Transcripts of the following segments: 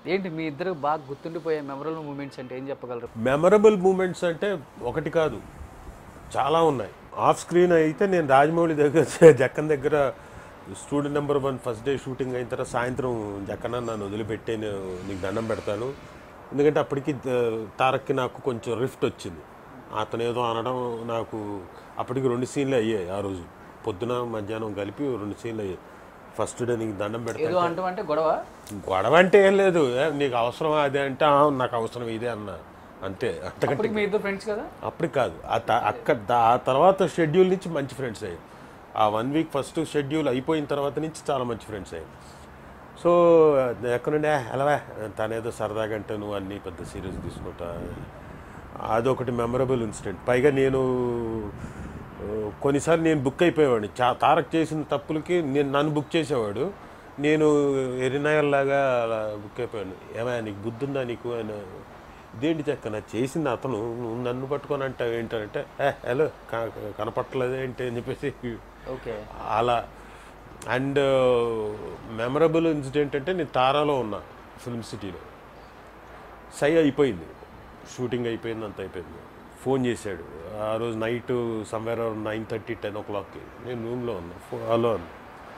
ఏంటి మీ ఇద్దరు బాగా గుర్తుండిపోయే మెమరబుల్ మూమెంట్స్ అంటే ఏం చెప్పగలరు మెమరబుల్ మూమెంట్స్ అంటే ఒకటి కాదు చాలా ఉన్నాయి ఆఫ్ స్క్రీన్ అయితే నేను రాజమౌళి దగ్గర జక్కన్ దగ్గర student number one first day shooting అయిన తర్వాత సాయంత్రం జక్కన నన్ను వదిలిపెట్టే నేను నీకు దండం పెడతాను ఎందుకంటే అప్పటికి ద- తారక్కి నాకు కొంచెం రిఫ్ట్ వచ్చింది అతను ఏదో అనడం నాకు అప్పటికి రెండు సీన్లు అయ్యాయి ఆ రోజు పొద్దున మధ్యాహ్నం కలిపి రెండు సీన్లు అయ్యాయి ఫస్ట్ డే నీకు దండం పెడతాను ఏదో అంటాం అంటే గొడవ గొడవ అంటే ఏం లేదు ఏ, నీకు అవసరమా అదే అంటే "ఆ, నాకు అవసరం ఇదే అన్న అంతే అంతకంటే అప్పటికి మీ ఇద్దరు ఫ్రెండ్స్ కదా అప్పుడు కాదు ఆ త- అక్కడ దా- ఆ తర్వాత షెడ్యూల్ నుంచి మంచి ఫ్రెండ్స్ అయ్యారు ఆ వన్ వీక్ ఫస్ట్ షెడ్యూల్ అయిపోయిన తర్వాత నుంచి చాలా మంచి ఫ్రెండ్స్ అయ్యారు సో ఎక్కడుండే ఎలావా తనేదో సరదాగా అంటే నువ్వు అన్నీ పెద్ద సీరియస్ తీసుకుంటా అదొకటి మెమరబుల్ ఇన్సిడెంట్ పైగా నేను ఆ, కొన్నిసార్లు నేను బుక్ అయిపోయేవాడిని చా తారక్ చేసిన తప్పులకి నేను నన్ను బుక్ చేసేవాడు నేను ఎరినాయల్లాగా అలా బుక్ అయిపోయాను ఏమయ్యా నీకు బుద్ధి ఉందా నీకు అని ఇదేంటి చెక్క నా చేసింది అతను నువ్వు నన్ను పట్టుకొని అంటావు ఏంటంటే ఏ హలో కనపట్టలేదు ఏంటి అని చెప్పేసి ఓకే అలా అండ్ మెమరబుల్ ఇన్సిడెంట్ అంటే నేను తారాలో ఉన్నా ఫిల్మ్ సిటీలో సై అయిపోయింది షూటింగ్ అయిపోయింది అంత అయిపోయింది ఫోన్ చేశాడు ఆ రోజు night somewhere nine thirty ten ఓ క్లాక్కి నేను రూమ్లో ఉన్నా ఫో హలో అన్న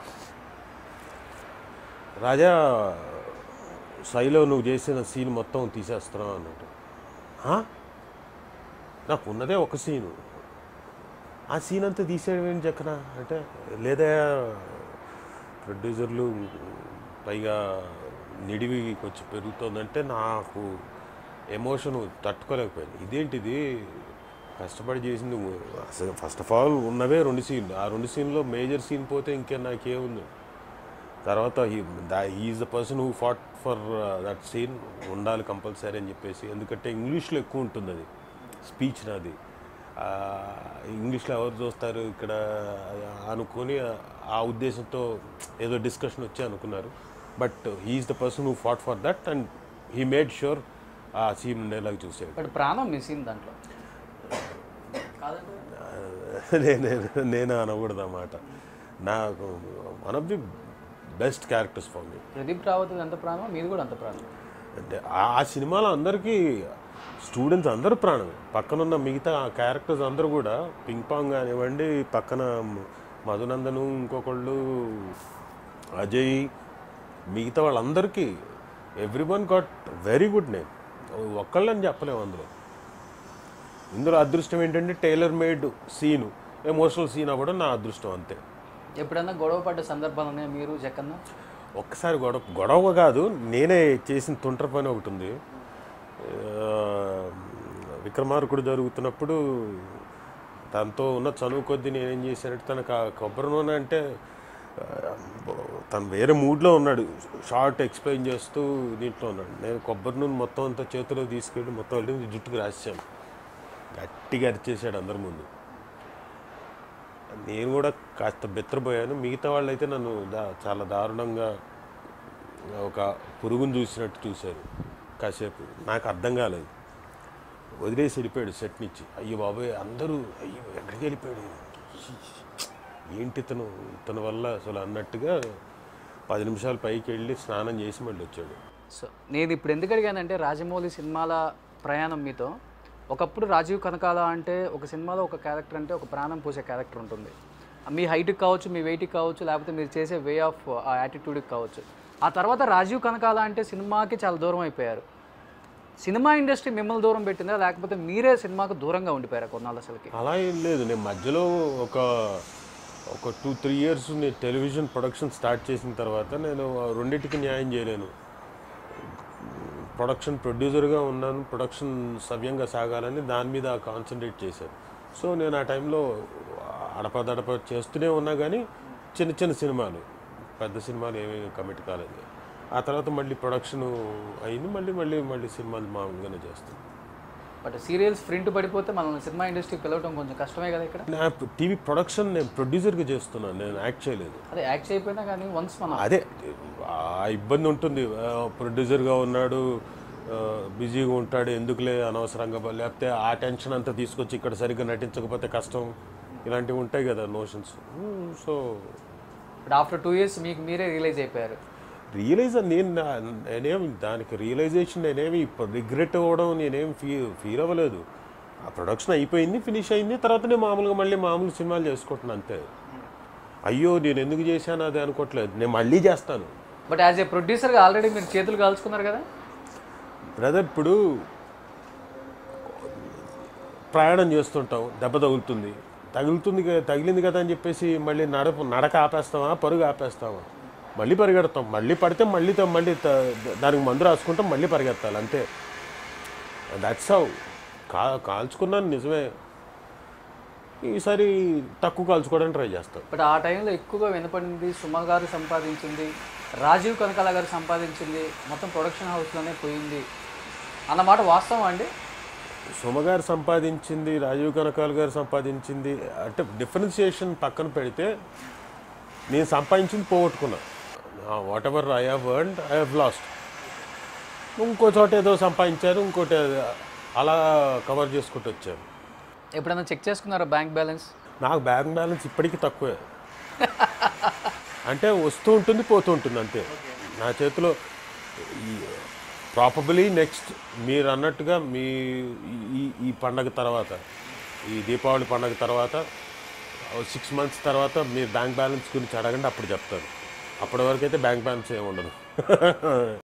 రాజా సైలో నువ్వు చేసిన సీన్ మొత్తం తీసేస్తున్నావు అన్నట్టు "ఆ? నాకు ఉన్నదే ఒక సీను ఆ సీన్ అంతా తీసేయడం చక్కన అంటే లేదా ప్రొడ్యూసర్లు పైగా నిడివి కొంచెం పెరుగుతుందంటే నాకు ఎమోషన్ తట్టుకోలేకపోయింది ఇదేంటిది కష్టపడి చేసింది అసలు ఫస్ట్ ఆఫ్ ఆల్ ఉన్నవే రెండు సీన్లు ఆ రెండు సీన్లో మేజర్ సీన్ పోతే ఇంకే నాకేముంది తర్వాత is the person who fought for that scene ఉండాలి కంపల్సరీ అని చెప్పేసి ఎందుకంటే ఇంగ్లీష్లో ఎక్కువ ఉంటుంది అది స్పీచ్ నాది ఆ, ఇంగ్లీష్లో ఎవరు చూస్తారు ఇక్కడ అనుకొని ఆ ఉద్దేశంతో ఏదో డిస్కషన్ వచ్చి అనుకున్నారు but he is the person who fought for that and he made sure ఆ సీన్ ఉండేలాగా చూసాడు బట్ ప్రాణం మిస్ దాంట్లో కాదంటే నేను నేను అనకూడదు అన్నమాట నాకు one of the best characters for me Pradeep Rawat ఎంత ప్రాణం మీది కూడా అంత ప్రాణం అంటే ఆ- ఆ సినిమాలో అందరికీ స్టూడెంట్స్ అందరూ ప్రాణం పక్కనున్న మిగతా క్యారెక్టర్స్ అందరూ కూడా పింగ్ పాంగ్ కానివ్వండి పక్కన మధునందను ఇంకొకళ్ళు అజయ్ మిగతా వాళ్ళందరికీ everyone got very good name ఒక్కళ్ళని చెప్పలేము అందులో ఇందులో అదృష్టం ఏంటంటే tailor made scene emotional scene అవ్వడం నా అదృష్టం అంతే ఎప్పుడన్నా గొడవ పడ్డ సందర్భాలు ఉన్నాయా మీరు జక్కన్న ఒక్కసారి గొడవ గొడవ కాదు నేనే చేసిన తుంట్ర పని ఒకటి ఉంది ఆ, విక్రమార్కుడు జరుగుతున్నప్పుడు తనతో ఉన్న చనువు కొద్దీ నేనేం చేశానంటే తనకు ఆ కొబ్బరి నూనె అంటే ఆ, తను వేరే మూడ్లో ఉన్నాడు షార్ట్ ఎక్స్ప్లెయిన్ చేస్తూ దీంట్లో ఉన్నాడు నేను కొబ్బరి నూనె మొత్తం అంతా చేతిలో తీసుకెళ్ళి మొత్తం వెళ్ళి జుట్టుకు రాసాను గట్టిగా అరిచేసాడు అందరి ముందు నేను కూడా కాస్త బెత్తరపోయాను మిగతా వాళ్ళు అయితే నన్ను దా చాలా దారుణంగా ఒక పురుగును చూసినట్టు చూశారు కాసేపు నాకు అర్థం కాలేదు వదిలేసి వెళ్ళిపోయాడు సెట్ నుంచి అయ్యో బాబాయ్ అందరూ అయ్యో ఎక్కడికి వెళ్ళిపోయాడు ఏంటి ఇతను ఇతని వల్ల అసలు అన్నట్టుగా పది నిమిషాలు పైకి వెళ్ళి స్నానం చేసి మళ్ళీ వచ్చాడు సో నేను ఇప్పుడు ఎందుకు అడిగానంటే రాజమౌళి సినిమాల ప్రయాణం మీతో ఒకప్పుడు రాజీవ్ కనకాల అంటే ఒక సినిమాలో ఒక క్యారెక్టర్ అంటే ఒక ప్రాణం పోసే క్యారెక్టర్ ఉంటుంది మీ హైట్కి కావచ్చు మీ వెయిట్కి కావచ్చు లేకపోతే మీరు చేసే వే ఆఫ్ ఆ యాటిట్యూడ్కి కావచ్చు ఆ తర్వాత రాజీవ్ కనకాల అంటే సినిమాకి చాలా దూరం అయిపోయారు సినిమా ఇండస్ట్రీ మిమ్మల్ని దూరం పెట్టిందా లేకపోతే మీరే సినిమాకు దూరంగా ఉండిపోయారా కొన్నాళ్ళు అసలుకి అలా ఏం లేదు నేను మధ్యలో ఒక ఒక టూ త్రీ ఇయర్స్ నేను టెలివిజన్ ప్రొడక్షన్ స్టార్ట్ చేసిన తర్వాత నేను ఆ రెండింటికి న్యాయం చేయలేను ప్రొడక్షన్ ప్రొడ్యూసర్గా ఉన్నాను ప్రొడక్షన్ సవ్యంగా సాగాలని దాని మీద కాన్సన్ట్రేట్ చేశాను సో నేను ఆ టైంలో అడపదడప చేస్తూనే ఉన్నా కానీ చిన్న చిన్న సినిమాలు పెద్ద సినిమాలు ఏమీ కమిట్ కాలేదు ఆ తర్వాత మళ్ళీ ప్రొడక్షన్ అయింది మళ్ళీ మళ్ళీ మళ్ళీ సినిమాలు మామూలుగానే చేస్తాను బట్ సీరియల్స్ ప్రింట్ పడిపోతే మనల్ని సినిమా ఇండస్ట్రీకి పిలవడం కొంచెం కష్టమే కదా ఇక్కడ నా టీవీ ప్రొడక్షన్ నేను ప్రొడ్యూసర్గా చేస్తున్నాను నేను యాక్ట్ చేయలేదు అదే యాక్ట్ అయిపోయినా కానీ వన్స్ మనం అదే ఆ ఇబ్బంది ఉంటుంది ఆ, ప్రొడ్యూసర్గా ఉన్నాడు ఆ, బిజీగా ఉంటాడు ఎందుకులే అనవసరంగా బ- లేకపోతే ఆ టెన్షన్ అంతా తీసుకొచ్చి ఇక్కడ సరిగ్గా నటించకపోతే కష్టం ఇలాంటివి ఉంటాయి కదా నోషన్స్ సో ఇప్పుడు ఆఫ్టర్ టూ ఇయర్స్ మీకు మీరే రియలైజ్ అయిపోయారు రియలైజ్ నేను నా- నేనేమి దానికి రియలైజేషన్ నేనేమి రిగ్రెట్ అవ్వడం నేనేం ఫీ ఫీల్ అవ్వలేదు ఆ ప్రొడక్షన్ అయిపోయింది ఫినిష్ అయింది తర్వాత నేను మామూలుగా మళ్ళీ మామూలు సినిమాలు చేసుకుంటున్నాను అంతే అయ్యో నేను ఎందుకు చేశాను అది అనుకోవట్లేదు నేను మళ్ళీ చేస్తాను బట్ యాజ్ ఏ ప్రొడ్యూసర్గా ఆల్రెడీ మీరు చేతులు కాల్చుకున్నారు కదా బ్రదర్ ఇప్పుడు ప్రయాణం చేస్తుంటాం దెబ్బ తగులుతుంది తగులుతుంది కదా- తగిలింది కదా అని చెప్పేసి మళ్ళీ నడప నడక ఆపేస్తామా పరుగు ఆపేస్తామా మళ్ళీ పరిగెడతాం మళ్ళీ పడితే మళ్ళీ త- మళ్ళీ త- దానికి మందు రాసుకుంటాం మళ్ళీ పరిగెత్తాలి అంతే దట్స్ హౌ కా కాల్చుకున్నాను నిజమే ఈసారి తక్కువ కాల్చుకోవడానికి ట్రై చేస్తాం బట్ ఆ టైంలో ఎక్కువగా వినపడింది సుమ గారు సంపాదించింది రాజీవ్ కనకాల గారు సంపాదించింది మొత్తం ప్రొడక్షన్ హౌస్లోనే పోయింది అన్నమాట వాస్తవం అండి సుమగారు సంపాదించింది రాజీవ్ కనకాల్ గారు సంపాదించింది అంటే డిఫరెన్సియేషన్ పక్కన పెడితే నేను సంపాదించింది పోగొట్టుకున్నా whatever I have word I have lost ఇంకో చోట ఏదో సంపాదించారు ఇంకోటి అలా కవర్ చేసుకుంటూ వచ్చారు ఎప్పుడైనా చెక్ చేసుకున్నారా బ్యాంక్ బ్యాలెన్స్ నాకు బ్యాంక్ బ్యాలెన్స్ ఇప్పటికీ తక్కువే అంటే వస్తూ ఉంటుంది పోతూ ఉంటుంది అంతే నా చేతిలో ప్రాపబులీ నెక్స్ట్ మీరు అన్నట్టుగా మీ ఈ ఈ పండగ తర్వాత ఈ దీపావళి పండగ తర్వాత సిక్స్ మంత్స్ తర్వాత మీరు బ్యాంక్ బ్యాలెన్స్ గురించి అడగండి అప్పుడు చెప్తాను అప్పటి వరకు అయితే బ్యాంక్ బ్యాలెన్స్ ఏమి ఉండదు